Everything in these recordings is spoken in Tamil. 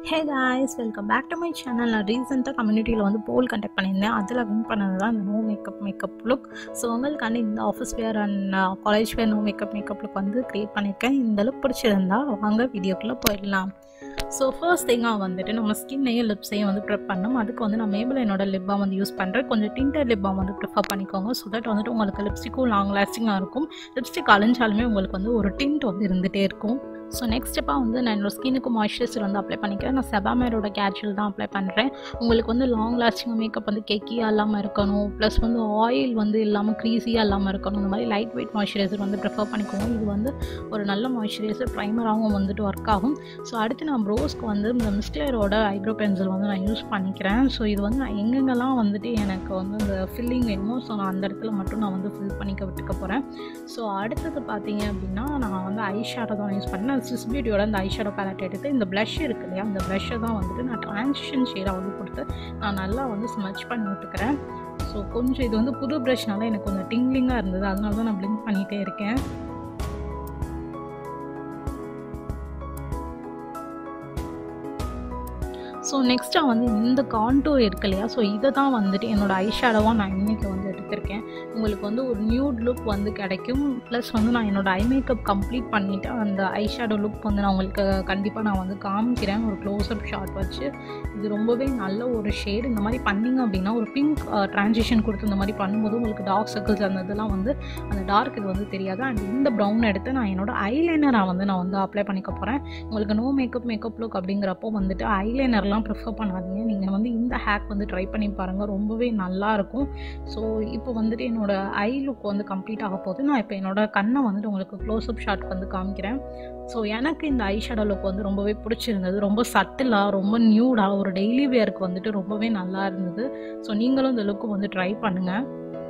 hey guys welcome back to my channel நான் ரீசெண்டாக கம்யூனிட்டியில் வந்து போல் கண்டக்ட் பண்ணியிருந்தேன் அதில் வின் பண்ணது தான் இந்த no makeup makeup look so உங்களுக்காண்டி இந்த office wear and college wear no makeup makeup look வந்து க்ரியேட் பண்ணியிருக்கேன் இந்த லுக் பிடிச்சிருந்தா வாங்க வீடியோக்குள்ளே போயிடலாம் ஸோ ஃபர்ஸ்ட் திங்காக வந்துட்டு நம்ம ஸ்கின்னையும் லிப்ஸையும் வந்து ப்ரிப் பண்ணணும் அதுக்கு வந்து நான் மேபிள் என்னோட லிப் பாம் வந்து யூஸ் பண்ணுறேன் கொஞ்சம் டிண்டர் லிப் பாம் வந்து ப்ரிஃபர் பண்ணிக்கோங்க ஸோ தட் வந்துட்டு உங்களுக்கு லிப்ஸ்டிக்கும் லாங் லாஸ்டிங்காக இருக்கும் லிப்ஸ்டிக் அலைஞ்சாலுமே உங்களுக்கு வந்து ஒரு டிண்ட் வந்து இருந்துகிட்டே இருக்கும் ஸோ நெக்ஸ்ட் ஸ்டெப்பாக வந்து நான் என்னோட ஸ்கின்னுக்கு மாய்ஸ்சரைசர் வந்து அப்ளை பண்ணிக்கிறேன் நான் செபாமேரோட கேட்சுவல் தான் அப்ளை பண்ணுறேன் உங்களுக்கு வந்து லாங் லாஸ்டிங் மேக்கப் வந்து கெக்கியாக இல்லாமல் இருக்கணும் ப்ளஸ் வந்து ஆயில் வந்து இல்லாமல் க்ரீஸியாக இல்லாமல் இருக்கணும் இந்த மாதிரி லைட் வெயிட் மாய்ஸ்சரைசர் வந்து ப்ரிஃபர் பண்ணிக்கோங்க இது வந்து ஒரு நல்ல மாய்ஸ்சரைசர் ப்ரைமராகவும் வந்துட்டு ஒர்க் ஆகும் ஸோ அடுத்து நான் ப்ரோஸ்க்கு வந்து இந்த மிஸ்க்லேயரோட ஐப்ரோ பென்சில் வந்து நான் யூஸ் பண்ணிக்கிறேன் ஸோ இது வந்து நான் எங்கெங்கெல்லாம் வந்துட்டு எனக்கு வந்து இந்த ஃபில்லிங் வேணுமோ ஸோ நான் அந்த இடத்துல மட்டும் நான் வந்து ஃபில் பண்ணிக்க விட்டுக்க போகிறேன் ஸோ அடுத்தது பார்த்தீங்க அப்படின்னா நான் வந்து ஐ ஷேடோ தான் யூஸ் பண்ணேன் சிஸ் பியூட்டியோட அந்த ஐ ஷேடோ பேலட் எடுத்து இந்த ப்ளஷ் இருக்கு இல்லையா அந்த ப்ளஷ்ஷை தான் வந்துட்டு நான் ட்ரான்சிஷன் ஷேடாக வந்து கொடுத்து நான் நல்லா வந்து ஸ்மச் பண்ணி விட்டுக்கிறேன் ஸோ கொஞ்சம் இது வந்து புது ப்ரஷ்னால எனக்கு கொஞ்சம் டிங்லிங்காக இருந்தது அதனால தான் நான் பிளிங்க் பண்ணிகிட்டே இருக்கேன் ஸோ நெக்ஸ்ட்டாக வந்து இந்த கான்டூர் இருக்கு இல்லையா ஸோ இதை தான் வந்துட்டு என்னோடய ஐ ஷேடோவாக நான் இன்றைக்கி வந்து எடுத்திருக்கேன் உங்களுக்கு வந்து ஒரு நியூட் லுக் வந்து கிடைக்கும் ப்ளஸ் வந்து நான் என்னோடய ஐ மேக்கப் கம்ப்ளீட் பண்ணிவிட்டு அந்த ஐ ஷேடோ லுக் வந்து நான் உங்களுக்கு கண்டிப்பாக நான் வந்து காமிக்கிறேன் ஒரு க்ளோஸ்அப் ஷாட் வச்சு இது ரொம்பவே நல்ல ஒரு ஷேட் இந்த மாதிரி பண்ணிங்க அப்படின்னா ஒரு பிங்க் ட்ரான்சிஷன் கொடுத்து இந்த மாதிரி பண்ணும்போது உங்களுக்கு டார்க் சர்க்கிள்ஸ் அந்த இதெல்லாம் வந்து அந்த டார்க் இது வந்து தெரியாது அண்ட் இந்த ப்ரௌன் எடுத்து நான் என்னோடய ஐலைனரை வந்து நான் வந்து அப்ளை பண்ணிக்க போகிறேன் உங்களுக்கு நோ மேக்கப் மேக்கப் லுக் அப்படிங்கிறப்போ வந்துட்டு ஐலைனர்லாம் அதெல்லாம் ப்ரிஃபர் பண்ணாதீங்க நீங்கள் வந்து இந்த ஹேக் வந்து ட்ரை பண்ணி பாருங்கள் ரொம்பவே நல்லாயிருக்கும் ஸோ இப்போ வந்துட்டு என்னோடய ஐ லுக் வந்து கம்ப்ளீட் ஆக போகுது நான் இப்போ என்னோடய கண்ணை வந்துட்டு உங்களுக்கு க்ளோஸ்அப் ஷாட் வந்து காமிக்கிறேன் ஸோ எனக்கு இந்த ஐ ஷேடோ லுக் வந்து ரொம்பவே பிடிச்சிருந்தது ரொம்ப சட்டிலாக ரொம்ப நியூடாக ஒரு டெய்லி வேருக்கு வந்துட்டு ரொம்பவே நல்லா இருந்தது ஸோ நீங்களும் இந்த லுக்கு வந்து ட்ரை பண்ணுங்கள்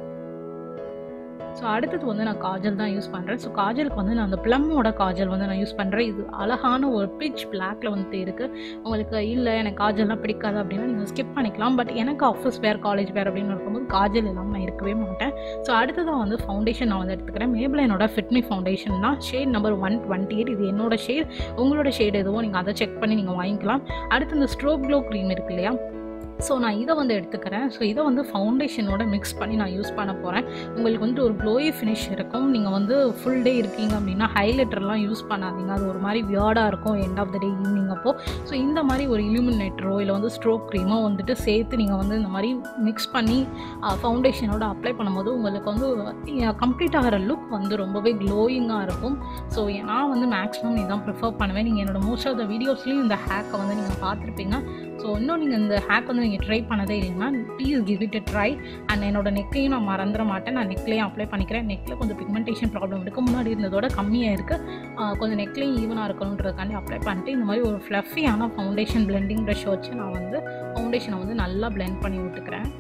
ஸோ அடுத்தது வந்து நான் காஜல் தான் யூஸ் பண்ணுறேன் ஸோ காஜலுக்கு வந்து நான் அந்த ப்ளம்மோட காஜல் வந்து நான் யூஸ் பண்ணுறேன் இது அழகான ஒரு பிச் பிளாக்ல வந்துட்டு இருக்குது உங்களுக்கு இல்லை எனக்கு காஜல்லாம் பிடிக்காது அப்படின்னா நீங்கள் ஸ்கிப் பண்ணிக்கலாம் பட் எனக்கு ஆஃபீஸ் வேர் காலேஜ் வேர் அப்படின்னு இருக்கும்போது காஜல் இல்லாமல் நான் இருக்கவே மாட்டேன் ஸோ அடுத்ததான் வந்து ஃபவுண்டேஷன் நான் வந்து எடுத்துக்கிறேன் மேபிள் என்னோட ஃபிட்மி ஃபவுண்டேஷன் தான் shade number one twenty eight இது என்னோட ஷேட் உங்களோட ஷேட் எதுவோ நீங்கள் அதை செக் பண்ணி நீங்கள் வாங்கிக்கலாம் அடுத்து இந்த ஸ்ட்ரோக் க்ளோ க்ரீம் இருக்கு இல்லையா ஸோ நான் இதை வந்து எடுத்துக்கிறேன் ஸோ இதை வந்து ஃபவுண்டேஷனோட மிக்ஸ் பண்ணி நான் யூஸ் பண்ண போகிறேன் உங்களுக்கு வந்துட்டு ஒரு க்ளோயி ஃபினிஷ் இருக்கும் நீங்கள் வந்து ஃபுல் டே இருக்கீங்க அப்படின்னா ஹைலைட்டர்லாம் யூஸ் பண்ணாதீங்க அது ஒரு மாதிரி வியர்டாக இருக்கும் end of the day evening அப்போ ஸோ இந்த மாதிரி ஒரு இலுமினேட்டரோ இல்லை வந்து ஸ்ட்ரோக் க்ரீமோ வந்துட்டு சேர்த்து நீங்கள் வந்து இந்த மாதிரி மிக்ஸ் பண்ணி ஃபவுண்டேஷனோட அப்ளை பண்ணும்போது உங்களுக்கு வந்து கம்ப்ளீட் ஆகிற லுக் வந்து ரொம்பவே க்ளோயிங்காக இருக்கும் ஸோ நான் வந்து மேக்ஸிமம் இதான் ப்ரிஃபர் பண்ணுவேன் நீங்கள் என்னோட மோஸ்ட் ஆஃப் த வீடியோஸ்லேயும் இந்த ஹேக்கை வந்து நீங்கள் பார்த்துருப்பீங்க ஸோ இன்னும் நீங்கள் இந்த ஹேக் வந்து நீங்கள் ட்ரை பண்ணதே இல்லைன்னா please give it try and என்னோட நெக்கையும் நான் மறந்துட மாட்டேன் நான் நெக்லேயும் அப்ளை பண்ணிக்கிறேன் நெக்கில் கொஞ்சம் பிக்மெண்டேஷன் ப்ராப்ளம் இருக்குது முன்னாடி இருந்ததோட கம்மியாக இருக்குது கொஞ்சம் நெக்லேயும் ஈவனாக இருக்கணுன்றதுக்காண்டி அப்ளை பண்ணிட்டு இந்த மாதிரி ஒரு ஃப்ளஃபியான ஃபவுண்டேஷன் பிளெண்டிங் ப்ரஷ் வச்சு நான் வந்து ஃபவுண்டேஷனை வந்து நல்லா பிளெண்ட் பண்ணி விட்டுக்கிறேன்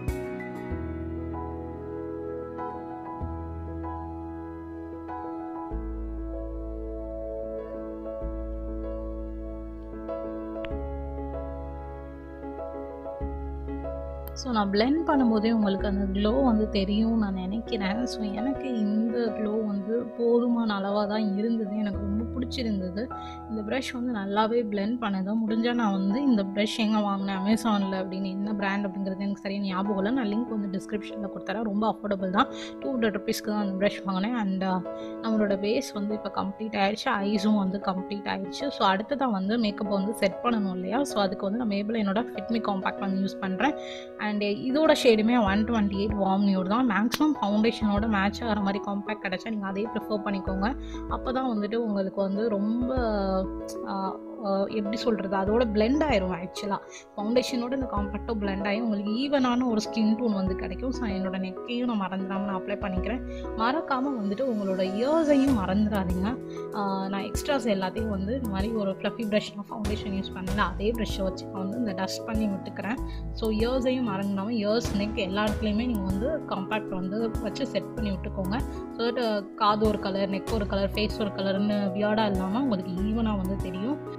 ஸோ நான் பிளெண்ட் பண்ணும்போதே உங்களுக்கு அந்த க்ளோ வந்து தெரியும் நான் நினைக்கிறேன் ஸோ எனக்கு இந்த க்ளோ வந்து போதுமான அளவாக தான் இருந்தது எனக்கு ரொம்ப பிடிச்சிருந்தது இந்த ப்ரஷ் வந்து நல்லாவே பிளெண்ட் பண்ணது முடிஞ்சால் நான் வந்து இந்த ப்ரஷ் எங்கே வாங்கினேன் அமேசானில் அப்படின்னு என்ன பிராண்ட் அப்படிங்கிறது எனக்கு சரியாக ஞாபகம் இல்லை நான் லிங்க் வந்து டிஸ்கிரிப்ஷனில் கொடுத்துறேன் ரொம்ப அஃபோர்டபுள் தான் டூ ஹண்ட்ரட் ருபீஸ்க்கு தான் அந்த ப்ரஷ் வாங்கினேன் அண்ட் நம்மளோட பேஸ் வந்து இப்போ கம்ப்ளீட் ஆயிடுச்சு ஐஸும் வந்து கம்ப்ளீட் ஆயிடுச்சு ஸோ அடுத்ததான் வந்து மேக்கப் வந்து செட் பண்ணணும் இல்லையா ஸோ அதுக்கு வந்து நான் மேபிள் என்னோட ஃபிட்மி காம்பேக்ட் வந்து யூஸ் பண்ணுறேன் அண்ட் இதோட ஷேடுமே one twenty eight warm nude தான் மேக்ஸிமம் ஃபவுண்டேஷனோட மேட்ச் ஆகிற மாதிரி காம்பேக்ட் கிடச்சா நீங்கள் அதே ப்ரிஃபர் பண்ணிக்கோங்க அப்போ தான் வந்துட்டு உங்களுக்கு வந்து ரொம்ப எப்படி சொல்கிறது அதோட பிளெண்ட் ஆயிரும் ஆக்சுவலாக ஃபவுண்டேஷனோட இந்த காம்பேக்டோ பிளெண்ட் ஆகி உங்களுக்கு ஈவனான ஒரு ஸ்கின் டோன் வந்து கிடைக்கும் ஸோ என்னோட நெக்கையும் நான் மறந்துடாமல் நான் அப்ளை பண்ணிக்கிறேன் மறக்காமல் வந்துட்டு உங்களோட இயர்ஸையும் மறந்துடாதீங்க நான் எக்ஸ்ட்ராஸ் எல்லாத்தையும் வந்து இந்த மாதிரி ஒரு ஃப்ளஃபி ப்ரஷ் நான் ஃபவுண்டேஷன் யூஸ் பண்ணல அதே ப்ரஷ்ஷை வச்சு நான் வந்து இந்த டஸ்ட் பண்ணி விட்டுக்கிறேன் ஸோ இயர்ஸையும் மறந்துடாமல் இயர்ஸ் நெக் எல்லா இடத்துலையுமே நீங்கள் வந்து காம்பேக்ட் வந்து வச்சு செட் பண்ணி விட்டுக்கோங்க ஸோ தட் காது ஒரு கலர் நெக் ஒரு கலர் ஃபேஸ் ஒரு கலர்னு வியார்டாக இல்லாமல் உங்களுக்கு ஈவனாக வந்து தெரியும்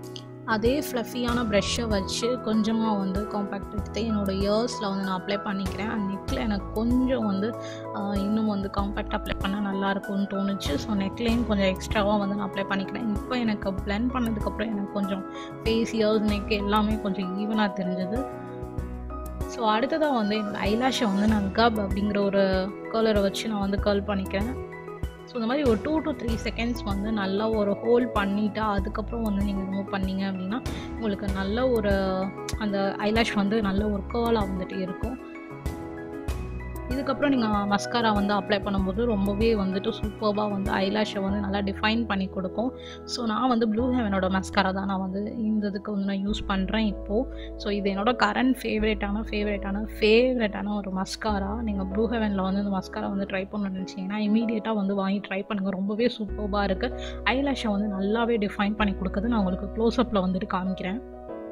அதே ஃப்ளஃபியான ப்ரெஷ்ஷை வச்சு கொஞ்சமாக வந்து காம்பேக்ட் எடுத்து என்னோடய இயர்ஸில் வந்து நான் அப்ளை பண்ணிக்கிறேன் அண்ட் நெக்கில் எனக்கு கொஞ்சம் வந்து ஆஹ், இன்னும் வந்து காம்பேக்ட் அப்ளை பண்ணால் நல்லாயிருக்கும்னு தோணுச்சு ஸோ நெக்லையும் கொஞ்சம் எக்ஸ்ட்ராவாக வந்து நான் அப்ளை பண்ணிக்கிறேன் இப்போ எனக்கு பிளெண்ட் பண்ணதுக்கப்புறம் எனக்கு கொஞ்சம் ஃபேஸ் இயர்ஸ் நெக் எல்லாமே கொஞ்சம் ஈவனாக தெரிஞ்சது ஸோ அடுத்ததாக வந்து என்னோடய ஐலாஷை வந்து நான் கப் அப்படிங்கிற ஒரு கலரை வச்சு நான் வந்து கர்ல் பண்ணிக்கிறேன் ஸோ இந்த மாதிரி ஒரு டூ டு த்ரீ செகண்ட்ஸ் வந்து நல்லா ஒரு ஹோல்ட் பண்ணிவிட்டு அதுக்கப்புறம் வந்து நீங்கள் ரிமூவ் பண்ணீங்க அப்படின்னா உங்களுக்கு நல்ல ஒரு அந்த ஐலாஷ் வந்து நல்ல ஒரு கேர்லாக வந்துட்டு இருக்கும் இதுக்கப்புறம் நீங்கள் மஸ்காரா வந்து அப்ளை பண்ணும்போது ரொம்பவே வந்துட்டு சூப்பராக வந்து ஐலாஷை வந்து நல்லா டிஃபைன் பண்ணி கொடுக்கும் ஸோ நான் வந்து ப்ளூ ஹெவனோட மஸ்காரா தான் நான் வந்து இந்த இதுக்கு வந்து நான் யூஸ் பண்ணுறேன் இப்போது ஸோ இது என்னோட கரண்ட் ஃபேவரேட்டான ஃபேவரேட்டான ஃபேவரேட்டான ஒரு மஸ்காரா நீங்கள் ப்ளூ ஹெவனில் வந்து இந்த மஸ்காரா வந்து ட்ரை பண்ண நினச்சிங்கன்னா இமீடியட்டாக வந்து வாங்கி ட்ரை பண்ணுங்கள் ரொம்பவே சூப்பராக இருக்குது ஐலாஷை வந்து நல்லாவே டிஃபைன் பண்ணி கொடுக்குது நான் உங்களுக்கு க்ளோஸ்அப்பில் வந்துட்டு காமிக்கிறேன்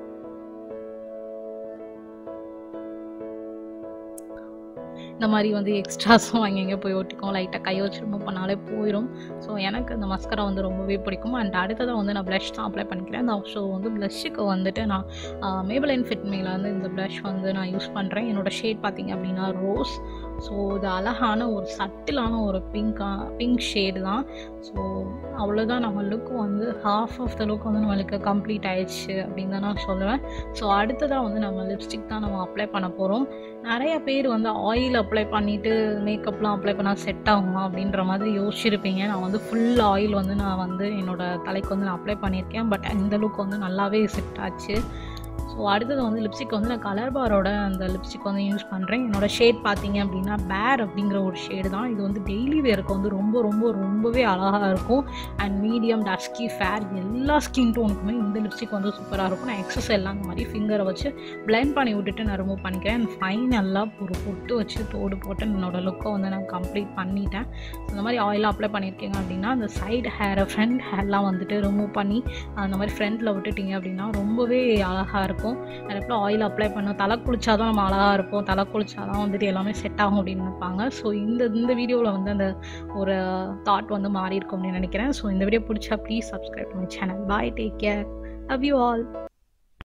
இந்த மாதிரி வந்து எக்ஸ்ட்ராஸும் அங்கங்கே போய் ஒட்டிக்கும் லைட்டாக கை வச்சு ரிமூவ் பண்ணாலே போயிடும் ஸோ எனக்கு இந்த மஸ்கரா வந்து ரொம்பவே பிடிக்கும் அண்ட் அடுத்ததாக வந்து நான் ப்ளஷ் தான் அப்ளை பண்ணிக்கிறேன் அந்த ஸோ வந்து ப்ளஷ்ஷுக்கு வந்துட்டு நான் மேபலைன் ஃபிட் மேல வந்து இந்த ப்ளஷ் வந்து நான் யூஸ் பண்ணுறேன் என்னோட ஷேட் பார்த்தீங்க அப்படின்னா ரோஸ் ஸோ இது அழகான ஒரு சட்டிலான ஒரு பிங்கா பிங்க் ஷேடு தான் ஸோ அவ்வளோதான் நம்ம லுக் வந்து ஹாஃப் ஆஃப் த லுக் வந்து நம்மளுக்கு கம்ப்ளீட் ஆயிடுச்சு அப்படின்னு தான் நான் சொல்லுவேன் ஸோ அடுத்ததாக வந்து நம்ம லிப்ஸ்டிக் தான் நம்ம அப்ளை பண்ண போகிறோம் நிறைய பேர் வந்து ஆயில் அப்ளை பண்ணிவிட்டு மேக்கப்லாம் அப்ளை பண்ணால் செட் ஆகுமா அப்படின்ற மாதிரி யோசிச்சிருப்பீங்க நான் வந்து ஃபுல் ஆயில் வந்து நான் வந்து என்னோடய தலைக்கு வந்து நான் அப்ளை பண்ணியிருக்கேன் பட் இந்த லுக் வந்து நல்லாவே செட் ஆச்சு ஸோ அடுத்தது வந்து லிப்ஸ்டிக் வந்து நான் கலர் பாரோட அந்த லிப்ஸ்டிக் வந்து யூஸ் பண்ணுறேன் என்னோடய ஷேட் பார்த்தீங்க அப்படின்னா பேர் அப்படிங்கிற ஒரு ஷேடு தான் இது வந்து டெய்லி வேருக்கு வந்து ரொம்ப ரொம்ப ரொம்பவே அழகாக இருக்கும் அண்ட் மீடியம் டஸ்கி ஃபேர் எல்லா ஸ்கின் டோனுக்குமே இந்த லிப்ஸ்டிக் வந்து சூப்பராக இருக்கும் நான் எக்ஸஸ் எல்லாம் அந்த மாதிரி ஃபிங்கரை வச்சு பிளெண்ட் பண்ணி விட்டுட்டு நான் ரிமூவ் பண்ணிக்கிறேன் அண்ட் ஃபைனலாக ஒரு பொட்டு வச்சு தோடு போட்டு என்னோடய லுக்கை வந்து நான் கம்ப்ளீட் பண்ணிட்டேன் இந்த மாதிரி ஆயில் அப்ளை பண்ணியிருக்கீங்க அப்படின்னா அந்த சைடு ஹேரை ஃப்ரண்ட் ஹேர்லாம் வந்துட்டு ரிமூவ் பண்ணி அந்த மாதிரி ஃப்ரண்ட்டில் விட்டுட்டீங்க அப்படின்னா ரொம்பவே அழகாக இருக்கும் அதுக்கப்புறம் ஆயில் அப்ளை பண்ணோம் தலை குளிச்சா தான் நம்ம அழகாக இருப்போம் தலை குளிச்சா தான் வந்துட்டு எல்லாமே செட் ஆகும் அப்படின்னு நினைப்பாங்க ஸோ இந்த இந்த வீடியோவில் வந்து அந்த ஒரு தாட் வந்து மாறி இருக்கும் அப்படின்னு நினைக்கிறேன் ஸோ இந்த வீடியோ பிடிச்சா please subscribe my channel bye take care love you all